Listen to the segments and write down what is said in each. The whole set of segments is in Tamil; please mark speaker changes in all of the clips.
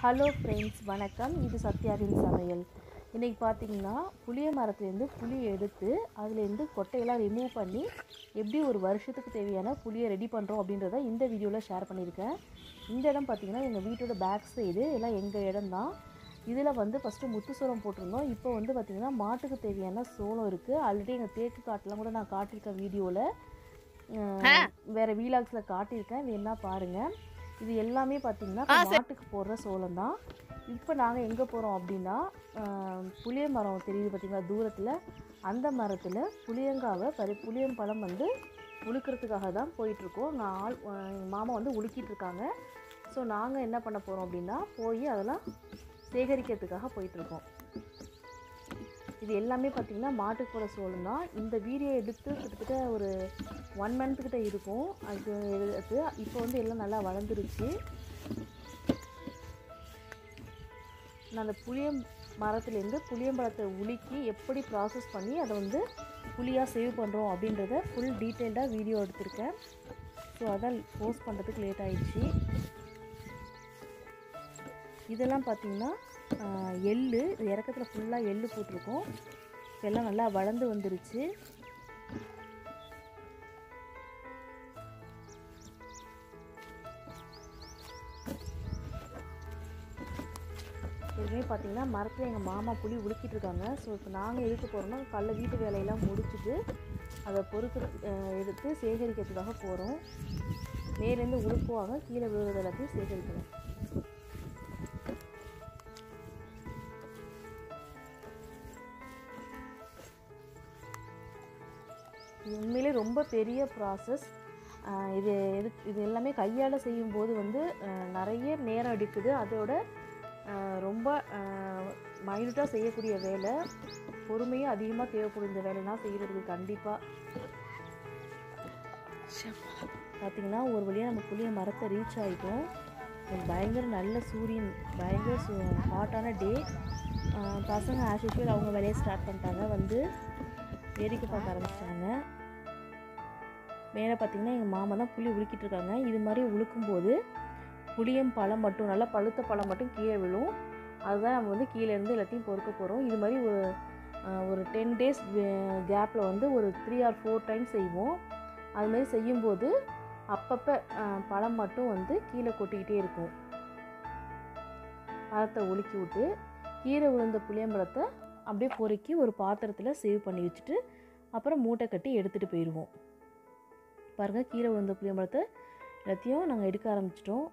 Speaker 1: ஹலோ ஃப்ரெண்ட்ஸ் வணக்கம் இது சத்யாவின் சமையல் இன்றைக்கி பார்த்தீங்கன்னா புளிய மரத்துலேருந்து புளியை எடுத்து அதுலேருந்து கொட்டையெல்லாம் ரிமூவ் பண்ணி எப்படி ஒரு வருஷத்துக்கு தேவையான புளியை ரெடி பண்ணுறோம் அப்படின்றத இந்த வீடியோவில் ஷேர் பண்ணியிருக்கேன் இந்த இடம் பார்த்தீங்கன்னா எங்கள் வீட்டோட பேக் சைடு எல்லாம் எங்கள் இடம் தான் இதில் வந்து ஃபஸ்ட்டு முத்து சோளம் போட்டிருந்தோம் இப்போ வந்து பார்த்திங்கன்னா மாட்டுக்கு தேவையான சோளம் இருக்குது ஆல்ரெடி எங்கள் தேக்கு காட்டெலாம் கூட நான் காட்டியிருக்கேன் வீடியோவில் வேறு வீலாக்ஸில் காட்டியிருக்கேன் வேணா பாருங்கள் இது எல்லாமே பார்த்தீங்கன்னா மாட்டுக்கு போடுற சோளம் தான் இப்போ நாங்கள் எங்கே போகிறோம் அப்படின்னா அஹ், புளிய மரம் தெரியுது பார்த்தீங்களா தூரத்தில் அந்த மரத்தில் புளியங்காவை பரி புளியம்பழம் வந்து உழுக்கிறதுக்காக தான் போயிட்டுருக்கோம் நான் ஆள் அஹ், எங்கள் மாமா வந்து உலுக்கிட்டு இருக்காங்க ஸோ நாங்கள் என்ன பண்ண போகிறோம் அப்படின்னா போய் அதெல்லாம் சேகரிக்கிறதுக்காக போயிட்டுருக்கோம் இது எல்லாமே பார்த்திங்கன்னா மாட்டுக்கு போகிற சோளம் தான் இந்த வீடியோ எடுத்து கிட்டத்தட்ட ஒரு ஒன் மந்த் கிட்ட இருக்கும் அது எடுத்து இப்போ வந்து எல்லாம் நல்லா வளர்ந்துருச்சு நான் அந்த புளியம் மரத்துலேருந்து புளியம்பழத்தை உலுக்கி எப்படி ப்ராசஸ் பண்ணி அதை வந்து புளியாக சேவ் பண்ணுறோம் அப்படின்றத ஃபுல் டீட்டெயில்டாக வீடியோ எடுத்திருக்கேன் ஸோ அதான் போஸ்ட் பண்ணுறதுக்கு லேட் ஆயிடுச்சு இதெல்லாம் பார்த்தீங்கன்னா ஆஹ், எள்ளு இது இறக்கத்தில் ஃபுல்லாக எள்ளு போட்டிருக்கோம் இப்ப எல்லாம் நல்லா வளர்ந்து வந்துருச்சு இதுவே பார்த்தீங்கன்னா மரத்தில் எங்கள் மாமா புளி உலுக்கிட்டு இருக்காங்க ஸோ இப்போ நாங்கள் எதுக்கு போகிறோம்னா காலைல வீட்டு வேலையெல்லாம் முடிச்சுட்டு அதை பொறுத்து அஹ், எடுத்து சேகரிக்கிறதுக்காக போகிறோம் மேலேருந்து உழுப்புவாங்க கீழே விழுறது எல்லாத்தையும் சேகரிக்கணும் இது உண்மையிலே ரொம்ப பெரிய ப்ராசஸ் இது இது இது எல்லாமே கையால் செய்யும்போது வந்து அஹ், நிறைய நேரம் எடுக்குது அதோட அஹ், ரொம்ப மைனூட்டாக செய்யக்கூடிய வேலை பொறுமையும் அதிகமாக தேவைப்படும் இந்த வேலையெல்லாம் செய்கிறதுக்கு கண்டிப்பாக பார்த்தீங்கன்னா ஒரு வழியாக நம்ம புளிய மரத்தை ரீச் ஆகிட்டோம் பயங்கர நல்ல சூரியன் பயங்கர சூ ஹாட்டான டே பசங்க ஆஸ் யூஷுவல் அவங்க வேலையை ஸ்டார்ட் பண்ணிட்டாங்க வந்து வேடிக்கை பார்க்க ஆரம்பிச்சிட்டாங்க மேலே பார்த்தீங்கன்னா எங்கள் மாமா தான் புளி உலுக்கிட்டு இருக்காங்க இது மாதிரி உழுக்கும்போது புளியம் பழம் மட்டும் நல்லா பழுத்த பழம் மட்டும் கீழே விழும் அதுதான் நம்ம வந்து கீழே இருந்து எல்லாத்தையும் பொறுக்க போகிறோம் இது மாதிரி ஒரு அஹ், ஒரு டென் டேஸ் கேப்பில் வந்து ஒரு த்ரீ ஆர் ஃபோர் டைம்ஸ் செய்வோம் அது மாதிரி செய்யும்போது அப்பப்போ அஹ், பழம் மட்டும் வந்து கீழே கொட்டிக்கிட்டே இருக்கும் பழத்தை உலுக்கி விட்டு கீழே விழுந்த புளியம்பழத்தை அப்படியே பொறுக்கி ஒரு பாத்திரத்தில் சேவ் பண்ணி வச்சுட்டு அப்புறம் மூட்டை கட்டி எடுத்துகிட்டு போயிடுவோம் பாருங்கள் கீழே விழுந்த புளியம்பழத்தை எல்லாத்தையும் நாங்கள் எடுக்க ஆரம்பிச்சிட்டோம்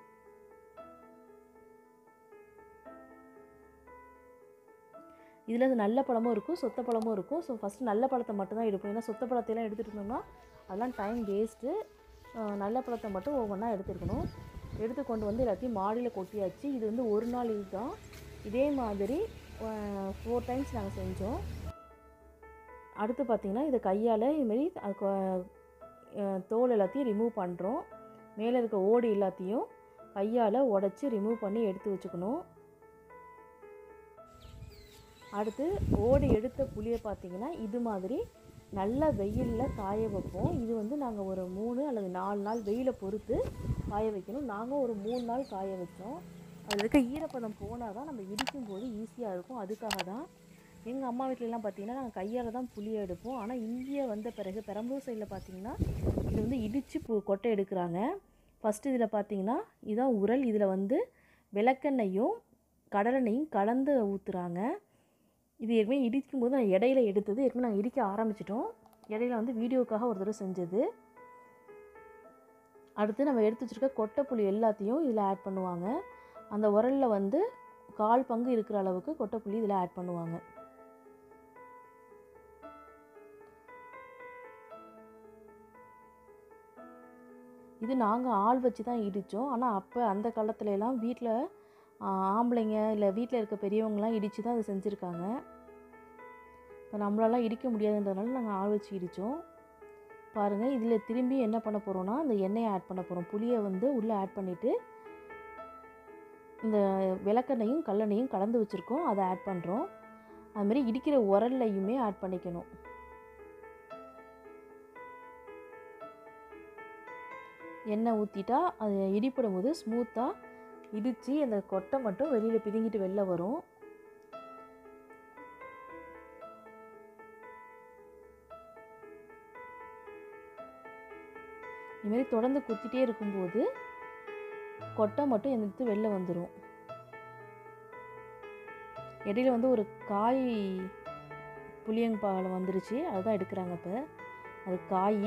Speaker 1: இதில் நல்ல பழமும் இருக்கும் சொத்த பழமும் இருக்கும் ஸோ ஃபஸ்ட்டு நல்ல பழத்தை மட்டும் தான் எடுப்போம் ஏன்னா சொத்த பழத்தையெல்லாம் எடுத்துகிட்டு இருந்தோம்னா அதெல்லாம் டைம் வேஸ்ட்டு நல்ல பழத்தை மட்டும் ஒவ்வொன்றா எடுத்துருக்கணும் எடுத்து கொண்டு வந்து எல்லாத்தையும் மாடியில் கொட்டியாச்சு இது வந்து ஒரு நாள் இதுதான் இதே மாதிரி ஃபோர் டைம்ஸ் நாங்கள் செஞ்சோம் அடுத்து பார்த்திங்கன்னா இதை கையால் இதுமாரி அது கொ- அஹ் தோல் எல்லாத்தையும் ரிமூவ் பண்ணுறோம் மேலே இருக்க ஓடு எல்லாத்தையும் கையால் உடச்சி ரிமூவ் பண்ணி எடுத்து வச்சுக்கணும் அடுத்து ஓடு எடுத்த புளியை பார்த்தீங்கன்னா இது மாதிரி நல்ல வெயிலில் காய வைப்போம் இது வந்து நாங்கள் ஒரு மூணு அல்லது நாலு நாள் வெயிலை பொறுத்து காய வைக்கணும் நாங்கள் ஒரு மூணு நாள் காய வச்சோம் அதில் இருக்க ஈரப்பதம் போனால் தான் நம்ம இடிக்கும் போது ஈஸியாக இருக்கும் அதுக்காக தான் எங்கள் அம்மா வீட்டிலலாம் பார்த்தீங்கன்னா நாங்கள் கையால் தான் புளியை எடுப்போம் ஆனால் இந்தியா வந்த பிறகு பெரம்பலூர் சைடில் பார்த்தீங்கன்னா இது வந்து இடித்து பு கொட்டை எடுக்கிறாங்க ஃபஸ்ட்டு இதில் பார்த்தீங்கன்னா இதான் உரல் இதில் வந்து விளக்கெண்ணெயும் கடலெண்ணெயும் கலந்து ஊற்றுறாங்க இது ஏற்கனவே இடிக்கும் போது நான் இடையில எடுத்தது ஏற்கனவே நாங்கள் இடிக்க ஆரம்பிச்சிட்டோம் இடையில வந்து வீடியோக்காக ஒரு தடவை செஞ்சது அடுத்து நம்ம எடுத்து வச்சுருக்க கொட்டை புளி எல்லாத்தையும் இதில் ஆட் பண்ணுவாங்க அந்த உரலில் வந்து கால் பங்கு இருக்கிற அளவுக்கு கொட்டை புளி இதில் ஆட் பண்ணுவாங்க இது நாங்கள் ஆள் வச்சு தான் இடித்தோம் ஆனால் அப்போ அந்த காலத்துல எல்லாம் வீட்டில் ஆம்பளைங்க இல்லை வீட்டில் இருக்க பெரியவங்களாம் இடித்து தான் அதை செஞ்சுருக்காங்க இப்போ நம்மளாலாம் இடிக்க முடியாதுன்றதுனால நாங்கள் ஆள் வச்சு இடித்தோம் பாருங்கள் இதில் திரும்பி என்ன பண்ண போகிறோன்னா இந்த எண்ணெயை ஆட் பண்ண போகிறோம் புளியை வந்து உள்ளே ஆட் பண்ணிவிட்டு இந்த விளக்கெண்ணையும் கல்லெண்ணையும் கலந்து வச்சுருக்கோம் அதை ஆட் பண்ணுறோம் அதுமாரி இடிக்கிற உரல்லையுமே ஆட் பண்ணிக்கணும் எண்ணெய் ஊற்றிட்டா அது இடிப்படும் போது ஸ்மூத்தாக இடித்து அந்த கொட்டை மட்டும் வெளியில் பிதுங்கிட்டு வெளில வரும் இதுமாரி தொடர்ந்து குத்திட்டே இருக்கும்போது கொட்டை மட்டும் எந்திரித்து வெளில வந்துடும் இடையில வந்து ஒரு காய் புளியங்காலம் வந்துருச்சு அதுதான் எடுக்கிறாங்க இப்போ அது காய்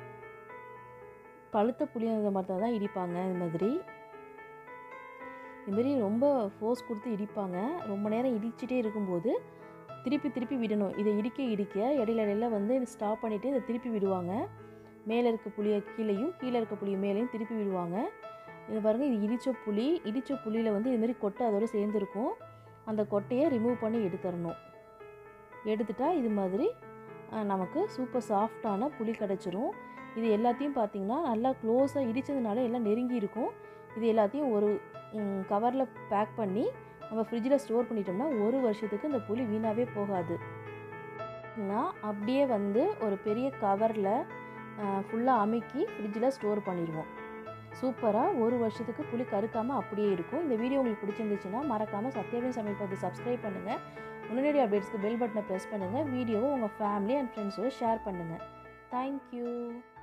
Speaker 1: பழுத்த புளியங்க மட்டும் தான் இடிப்பாங்க இது மாதிரி இதுமாரி ரொம்ப ஃபோர்ஸ் கொடுத்து இடிப்பாங்க ரொம்ப நேரம் இடிச்சிட்டே இருக்கும்போது திருப்பி திருப்பி விடணும் இதை இடிக்க இடிக்க இடையில இடையில வந்து ஸ்டாப் பண்ணிவிட்டு இதை திருப்பி விடுவாங்க மேலே இருக்க புளியை கீழேயும் கீழே இருக்க புளியை மேலேயும் திருப்பி விடுவாங்க இது பாருங்கள் இது இடித்த புளி இடித்த புளியில் வந்து இதுமாரி கொட்டை அதோடு சேர்ந்துருக்கும் அந்த கொட்டையை ரிமூவ் பண்ணி எடுத்துடணும் எடுத்துட்டா இது மாதிரி நமக்கு சூப்பர் சாஃப்டான புளி கிடச்சிரும் இது எல்லாத்தையும் பார்த்திங்கன்னா நல்லா க்ளோஸாக இடித்ததுனால எல்லாம் நெருங்கி இருக்கும் இது எல்லாத்தையும் ஒரு கவரில் பேக் பண்ணி நம்ம ஃப்ரிட்ஜில் ஸ்டோர் பண்ணிட்டோம்னா ஒரு வருஷத்துக்கு இந்த புளி வீணாகவே போகாது நான் அப்படியே வந்து ஒரு பெரிய கவரில் ஃபுல்லாக அமுக்கி ஃப்ரிட்ஜில் ஸ்டோர் பண்ணிடுவோம் சூப்பராக ஒரு வருஷத்துக்கு புளி கருக்காமல் அப்படியே இருக்கும் இந்த வீடியோ உங்களுக்கு பிடிச்சிருந்துச்சுன்னா மறக்காமல் சத்யாவின் சமையல் பார்த்து சப்ஸ்கிரைப் பண்ணுங்கள் உடனடி அப்டேட்ஸ்க்கு பெல் பட்டனை ப்ரெஸ் பண்ணுங்கள் வீடியோவை உங்கள் ஃபேமிலி அண்ட் ஃப்ரெண்ட்ஸோடு ஷேர் பண்ணுங்கள் தேங்க்யூ